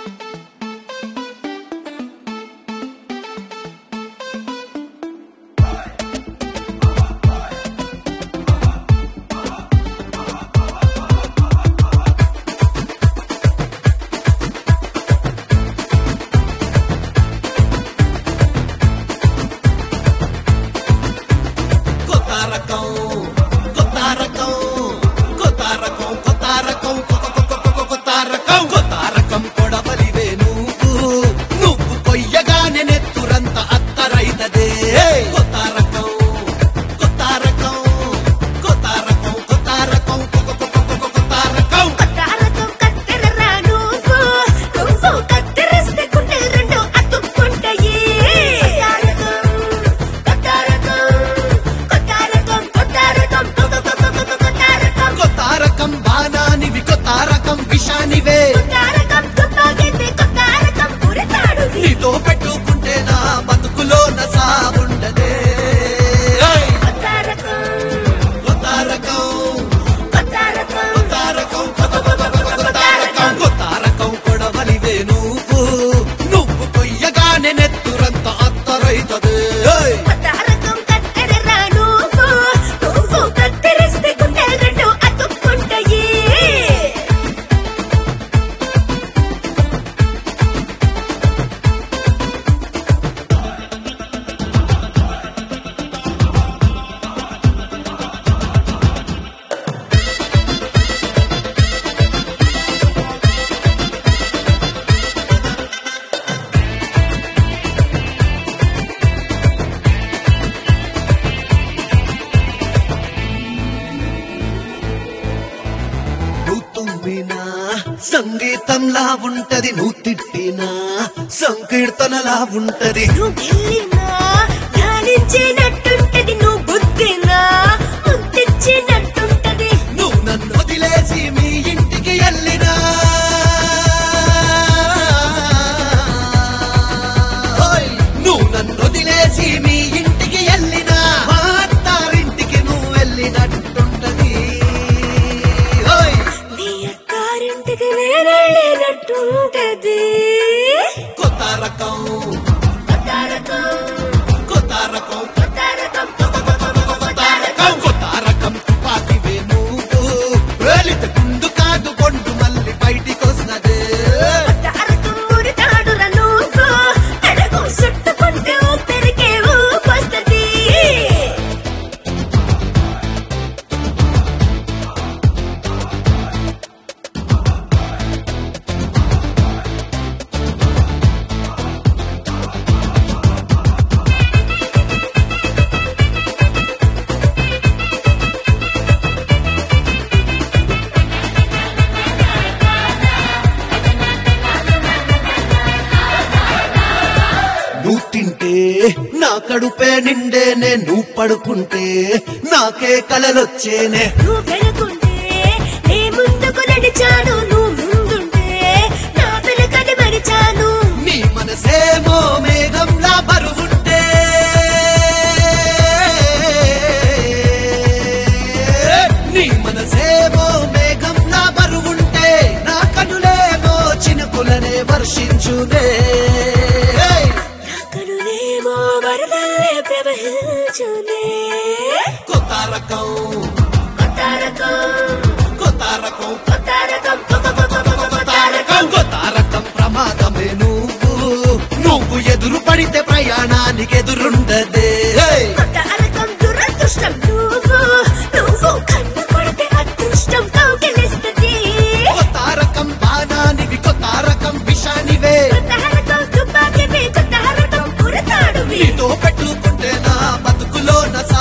కొత్త రకం కొత్త రకం కొత్త రకం కొత్త రకం కొత్త కొత్త కొత్త కొత్త రకం కొత్త రకం కొడవలివే నువ్వు నువ్వు కొయ్యగానే నెత్తురంత అత్తరైతదే కొత్త రకం కొత్త రకం కొత్త రకం కొత్త రకం కొత్త కొత్త కొత్త కొత్త రకం కొట్టారతో కత్తెరరా నువ్వు నువ్వు కత్తెరిస్తే గుండెలు రెండు అతుక్కుంటాయి కొట్టారకం కొట్టారకం కొట్టారకం కొట్టారకం కొట్టారకం కొత్త రకం బాణానివి కొత్త రకం విషానివే కొట్టారకం తుపాకీతే కొట్టారకం పురతాడు నీతో పెట్టుకుంటే నా బతుకులో నసాగుండదే కొట్టారకం కొత్త రకం కొట్టారకం కొత్త రకం కొత్త కొత్త కొత్త కొత్త రకం కొత్త రకం కొడవలివే నువ్వు నువ్వు కొయ్యగానే నెత్తురంత అత్తరైతదే కొట్టారకం కత్తెరరా నువ్వు నువ్వు కత్తెరిస్తే గుండెలు రెండు అతుక్కుంటాయి నువ్వు తుమ్మినా సంగీతంలా ఉంటది నువ్వు తిట్టినా సంకీర్తనలా ఉంటది నువ్వు గిల్లినా ధ్యానించినట్టుంటది నువ్వు బుద్ధినా ముద్దిచ్చినట్టుంటది నువ్వు నన్ను వదిలేసి మీ ఇంటికి వెళ్ళినా ఓయ్! నువ్వు నన్ను వదిలేసి మీ ఇంటికి వెళ్ళినా మా అత్తారింటికి నువ్వు వెళ్ళినట్టుంటది ఓయ్! నీ అక్కారింటికి నేనెళ్ళినట్టుంటది కొత్త రకం కొత్త రకం కొత్త రకం కొత్త రకం కొత్త రకం కొత్త రకం తుపాకివే నువ్వు వేలిత గుండు కాదు కొండు మళ్ళీ బయటికి వస్తున్నదే కొత్త రకం మురితాడురా నువ్వు అడుగు చుట్టుకుంటే ఊపిరికే ఊపొస్తది నువ్వు తింటే నా కడుపే నిండేనే నువ్వు పడుకుంటే నాకే కలలొచ్చేనే నువ్వు వెనుకుంటే నీ ముందుకు నడిచాను నువ్వు ముందుంటే నా వెనుకని మరిచాను నీ మనసేమో మేఘంలా బరువుంటే నీ మనసేమో మేఘంలా బరువుంటే నా కనులేమో చినుకులనే వర్షించునే కనులేమో వరదల్లే ప్రవహించునే కొత్త రకం కొత్త రకం కొత్త రకం కొత్త రకం కొత్త కొత్త కొత్త కొత్త రకం కొత్త రకం ప్రమాదమే నువ్వు నువ్వు ఎదురు పడితే ప్రయాణానికి ఎదురుండదే కొత్త రకం దురదృష్టం నువ్వు నువ్వు కన్ను కొడితే అదృష్టం కౌగిలిస్తుంది కొత్త రకం బాణానివి కొత్త రకం విషానివే కొత్త రకం తుపాకీవి కొత్త రకం పురతాడువి నీతో పెట్టుకుంటే నా బతుకులో నసా